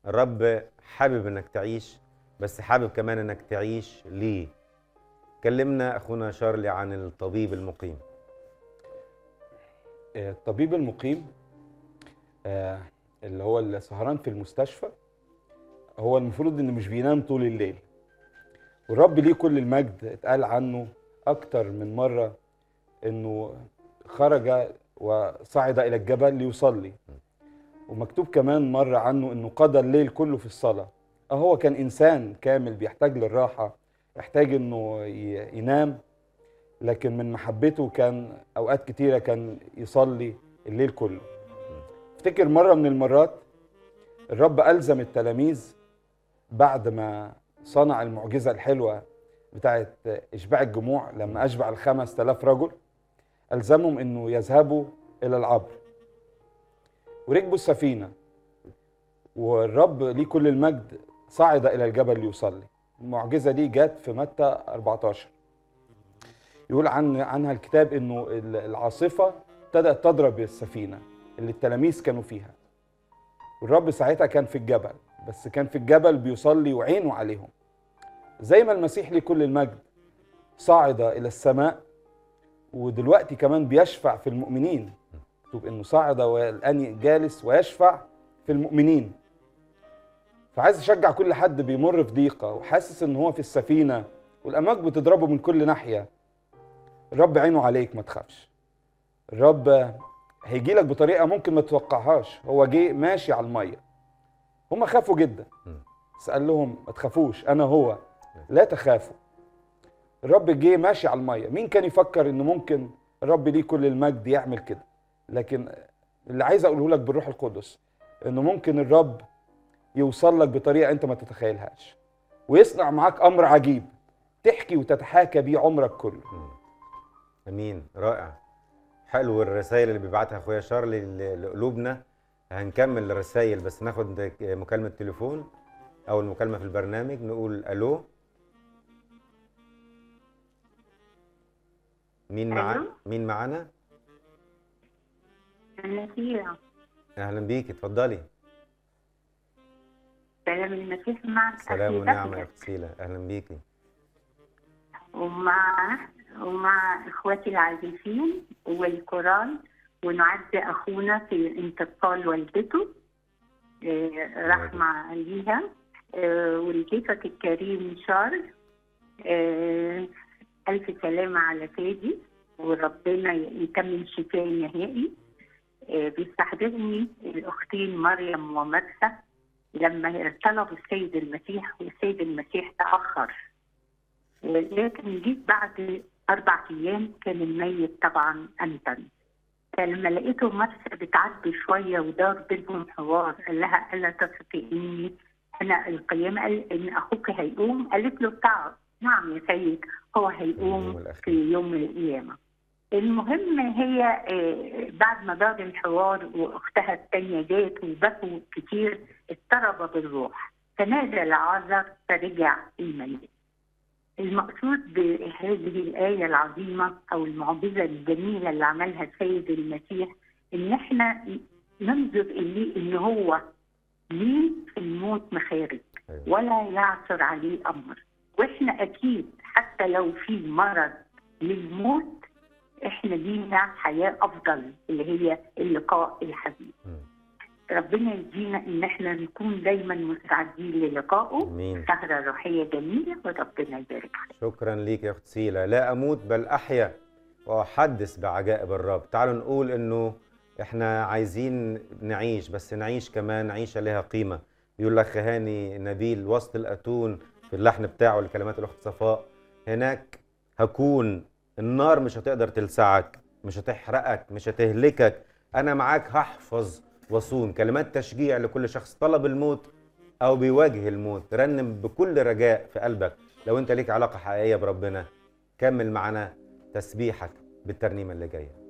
الرب حابب انك تعيش بس حابب كمان انك تعيش ليه كلمنا اخونا شارلي عن الطبيب المقيم آه، الطبيب المقيم آه، اللي هو السهران في المستشفى هو المفروض انه مش بينام طول الليل والرب ليه كل المجد اتقال عنه اكتر من مره انه خرج وصعد الى الجبل ليصلي ومكتوب كمان مره عنه انه قضى الليل كله في الصلاه هو كان انسان كامل بيحتاج للراحه يحتاج انه ي- ينام لكن من محبته كان اوقات كتيره كان يصلي الليل كله افتكر مره من المرات الرب الزم التلاميذ بعد ما صنع المعجزه الحلوه بتاعت اشباع الجموع لما اشبع الخمس تلاف رجل الزمهم انه يذهبوا الى العبر وركبوا السفينه والرب ليه كل المجد صعد الى الجبل ليصلي المعجزه دي جت في متى 14 يقول عن عنها الكتاب انه ال- العاصفه ابتدات تضرب السفينه اللي التلاميذ كانوا فيها والرب ساعتها كان في الجبل بس كان في الجبل بيصلي وعينه عليهم زي ما المسيح ليه كل المجد صعد الى السماء ودلوقتي كمان بيشفع في المؤمنين مكتوب انه صعد والان جالس ويشفع في المؤمنين فعايز اشجع كل حد بيمر في ضيقه وحاسس ان هو في السفينه والامواج بتضربه من كل ناحيه الرب عينه عليك ما تخافش الرب هيجي لك بطريقه ممكن ما تتوقعهاش هو جه ماشي على الميه هم خافوا جدا مم. بس قال لهم ما تخافوش انا هو لا تخافوا الرب جه ماشي على الميه مين كان يفكر انه ممكن الرب ليه كل المجد يعمل كده لكن اللي عايز اقوله لك بالروح القدس انه ممكن الرب يوصل لك بطريقه انت ما تتخيلهاش ويصنع معاك امر عجيب تحكي وتتحاكى بيه عمرك كله امين رائع حلو الرسائل اللي بيبعتها اخويا شارلي ل- لقلوبنا هنكمل الرسائل بس ناخد مكالمه تليفون اول مكالمه في البرنامج نقول الو مين معانا ألو؟ مين معانا أنا فيها اهلا بيك اتفضلي سلام المسيح معك سلام أخي ونعمه بهجت. يا فصيله اهلا بيكي ومع ومع إخواتي العازفين والكورال ونعزي أخونا في انتقال والدته آه، رحمة ليها آه، ولضيفك الكريم شارل آه، ألف سلامة على فادي وربنا يتمم شفاء نهائي آه، بيستحضرني الأختين مريم ومرسى لما طلبوا السيد المسيح والسيد المسيح تأخر لكن جيت بعد أربع أيام كان الميت طبعا أنتن فلما لقيته مرسى بتعدي شوية ودار بينهم حوار قال لها ألا تثقي إني أنا القيامة قال إن أخوك هيقوم قالت له تعال نعم يا سيد هو اليوم هيقوم الأخير. في يوم القيامة المهم هي آه، بعد ما دار الحوار واختها التانية جات وبكوا كتير اضطرب بالروح فنادى لعازر فرجع الميت المقصود بهذه الآية العظيمة أو المعجزة الجميلة اللي عملها السيد المسيح إن إحنا ننظر إليه إن هو ليه في الموت مخارج أيوة. ولا يعثر عليه أمر وإحنا أكيد حتى لو في مرض للموت إحنا لينا حياة أفضل اللي هي اللقاء الحبيب مم. ربنا يدينا إن إحنا نكون دايما مستعدين للقائه امين سهرة روحية جميلة وربنا يبارك فيك شكرا ليك يا اخت سيلا لا اموت بل احيا واحدث بعجائب الرب تعالوا نقول انه احنا عايزين نعيش بس نعيش كمان عيشه لها قيمه يقول لك هاني نبيل وسط الاتون في اللحن بتاعه لكلمات الاخت صفاء هناك هكون النار مش هتقدر تلسعك مش هتحرقك مش هتهلكك انا معاك هحفظ وصون كلمات تشجيع لكل شخص طلب الموت او بيواجه الموت رنم بكل رجاء في قلبك لو انت ليك علاقه حقيقيه بربنا كمل معنا تسبيحك بالترنيمه اللي جايه